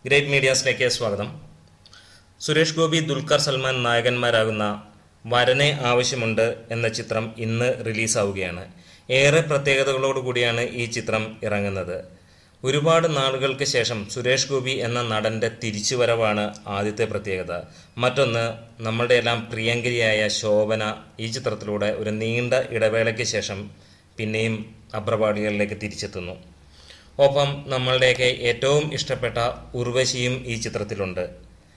great മീഡിയാസിലേക്ക് സ്വാഗതം സുരേഷ് ഗോപി ദുൽഖർ സൽമാൻ നായകന്മാരാകുന്ന വരനെ ആവശ്യമുണ്ട് എന്ന ചിത്രം ഇന്ന് റിലീസാവുകയാണ് ഏറെ പ്രത്യേകതകളോടുകൂടിയാണ് ഈ ചിത്രം ഇറങ്ങുന്നത് ഒരുപാട് നാളുകൾക്ക് ശേഷം സുരേഷ് ഗോപി എന്ന നടൻ്റെ തിരിച്ചുവരവാണ് ആദ്യത്തെ പ്രത്യേകത മറ്റൊന്ന് നമ്മളുടെ എല്ലാം പ്രിയങ്കരിയായ ശോഭന ഈ ചിത്രത്തിലൂടെ ഒരു നീണ്ട ഇടവേളയ്ക്ക് ശേഷം പിന്നെയും അഭ്രപാടികളിലേക്ക് തിരിച്ചെത്തുന്നു ഒപ്പം നമ്മളുടെയൊക്കെ ഏറ്റവും ഇഷ്ടപ്പെട്ട ഉർവശിയും ഈ ചിത്രത്തിലുണ്ട്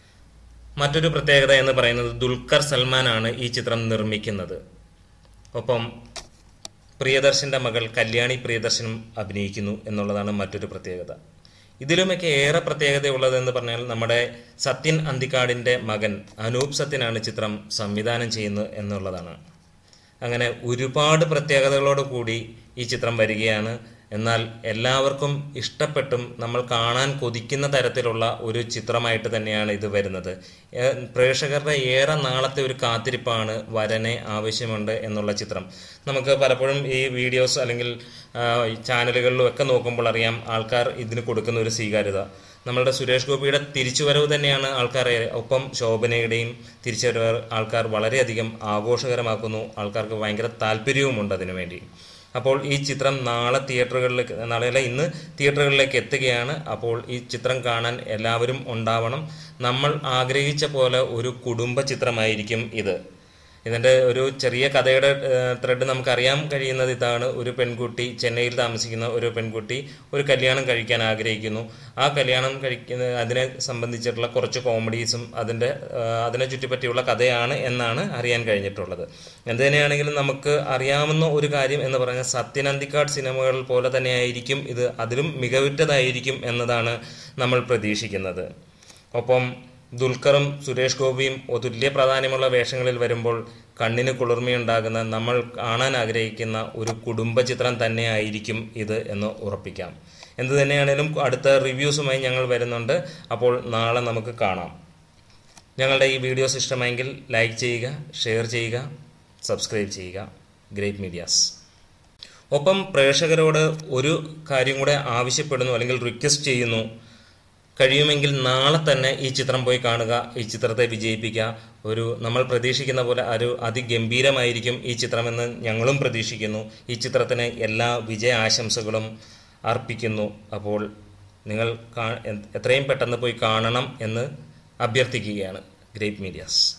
മറ്റൊരു പ്രത്യേകത എന്ന് പറയുന്നത് ദുൽഖർ സൽമാനാണ് ഈ ചിത്രം നിർമ്മിക്കുന്നത് ഒപ്പം പ്രിയദർശൻ്റെ മകൾ കല്യാണി പ്രിയദർശനും അഭിനയിക്കുന്നു എന്നുള്ളതാണ് മറ്റൊരു പ്രത്യേകത ഇതിലുമൊക്കെ ഏറെ പ്രത്യേകതയുള്ളത് എന്ന് പറഞ്ഞാൽ നമ്മുടെ സത്യൻ അന്തിക്കാടിൻ്റെ മകൻ അനൂപ് സത്യനാണ് ചിത്രം സംവിധാനം ചെയ്യുന്നത് എന്നുള്ളതാണ് അങ്ങനെ ഒരുപാട് പ്രത്യേകതകളോട് കൂടി ഈ ചിത്രം വരികയാണ് എന്നാൽ എല്ലാവർക്കും ഇഷ്ടപ്പെട്ടും നമ്മൾ കാണാൻ കൊതിക്കുന്ന തരത്തിലുള്ള ഒരു ചിത്രമായിട്ട് തന്നെയാണ് ഇത് വരുന്നത് ഏ- പ്രേക്ഷകരുടെ ഏറെ നാളത്തെ ഒരു കാത്തിരിപ്പാണ് വരനെ ആവശ്യമുണ്ട് എന്നുള്ള ചിത്രം നമുക്ക് പലപ്പോഴും ഈ വീഡിയോസ് അല്ലെങ്കിൽ ആ, ഈ ചാനലുകളിലും ഒക്കെ നോക്കുമ്പോൾ അറിയാം ആൾക്കാർ ഇതിന് കൊടുക്കുന്ന ഒരു സ്വീകാര്യത നമ്മളുടെ സുരേഷ് ഗോപിയുടെ തിരിച്ചുവരവ് തന്നെയാണ് ആൾക്കാരെ ഒപ്പം ശോഭനയുടെയും തിരിച്ചുവരവ് ആൾക്കാർ വളരെയധികം ആഘോഷകരമാക്കുന്നു ആൾക്കാർക്ക് ഭയങ്കര താല്പര്യവുമുണ്ട് അതിനുവേണ്ടി അപ്പോൾ ഈ ചിത്രം നാളെ തിയേറ്ററുകളിലേക്ക് നാളെയല്ല ഇന്ന് തിയേറ്ററുകളിലേക്ക് എത്തുകയാണ് അപ്പോൾ ഈ ചിത്രം കാണാൻ എല്ലാവരും ഉണ്ടാവണം നമ്മൾ ആഗ്രഹിച്ച പോലെ ഒരു കുടുംബ ചിത്രമായിരിക്കും ഇത് ഇതിൻ്റെ ഒരു ചെറിയ കഥയുടെ ത്രെഡ് നമുക്കറിയാൻ കഴിയുന്നത് ഇതാണ് ഒരു പെൺകുട്ടി ചെന്നൈയിൽ താമസിക്കുന്ന ഒരു പെൺകുട്ടി ഒരു കല്യാണം കഴിക്കാൻ ആഗ്രഹിക്കുന്നു ആ കല്യാണം കഴിക്കുന്ന അതിനെ സംബന്ധിച്ചിട്ടുള്ള കുറച്ച് കോമഡീസും അതിൻ്റെ ആ, അതിനെ ചുറ്റിപ്പറ്റിയുള്ള കഥയാണ് എന്നാണ് അറിയാൻ കഴിഞ്ഞിട്ടുള്ളത് എന്ത് തന്നെയാണെങ്കിലും നമുക്ക് അറിയാവുന്ന ഒരു കാര്യം എന്ന് പറഞ്ഞാൽ സത്യനന്ദിക്കാട് സിനിമകൾ പോലെ തന്നെയായിരിക്കും ഇത് അതിലും മികവുറ്റതായിരിക്കും എന്നതാണ് നമ്മൾ പ്രതീക്ഷിക്കുന്നത് ഒപ്പം ദുൽഖറും സുരേഷ് ഗോപിയും തുല്യ പ്രാധാന്യമുള്ള വേഷങ്ങളിൽ വരുമ്പോൾ കണ്ണിന് കുളിർമയുണ്ടാകുന്ന നമ്മൾ കാണാൻ ആഗ്രഹിക്കുന്ന ഒരു കുടുംബ ചിത്രം തന്നെയായിരിക്കും ഇത് എന്ന് ഉറപ്പിക്കാം എന്തു തന്നെയാണേലും അടുത്ത റിവ്യൂസുമായി ഞങ്ങൾ വരുന്നുണ്ട് അപ്പോൾ നാളെ നമുക്ക് കാണാം ഞങ്ങളുടെ ഈ വീഡിയോസ് ഇഷ്ടമെങ്കിൽ ലൈക്ക് ചെയ്യുക ഷെയർ ചെയ്യുക സബ്സ്ക്രൈബ് ചെയ്യുക ഗ്രേറ്റ് മീഡിയാസ് ഒപ്പം പ്രേക്ഷകരോട് ഒരു കാര്യം കൂടെ ആവശ്യപ്പെടുന്നു അല്ലെങ്കിൽ റിക്വസ്റ്റ് ചെയ്യുന്നു കഴിയുമെങ്കിൽ നാളെ തന്നെ ഈ ചിത്രം പോയി കാണുക ഈ ചിത്രത്തെ വിജയിപ്പിക്കുക ഒരു നമ്മൾ പ്രതീക്ഷിക്കുന്ന പോലെ ഒരു അതിഗംഭീരമായിരിക്കും ഈ ചിത്രമെന്ന് ഞങ്ങളും പ്രതീക്ഷിക്കുന്നു ഈ ചിത്രത്തിന് എല്ലാ വിജയ ആശംസകളും അർപ്പിക്കുന്നു അപ്പോൾ നിങ്ങൾ കാ- എത്രയും പെട്ടെന്ന് പോയി കാണണം എന്ന് അഭ്യർത്ഥിക്കുകയാണ് ഗ്രേറ്റ് മീഡിയാസ്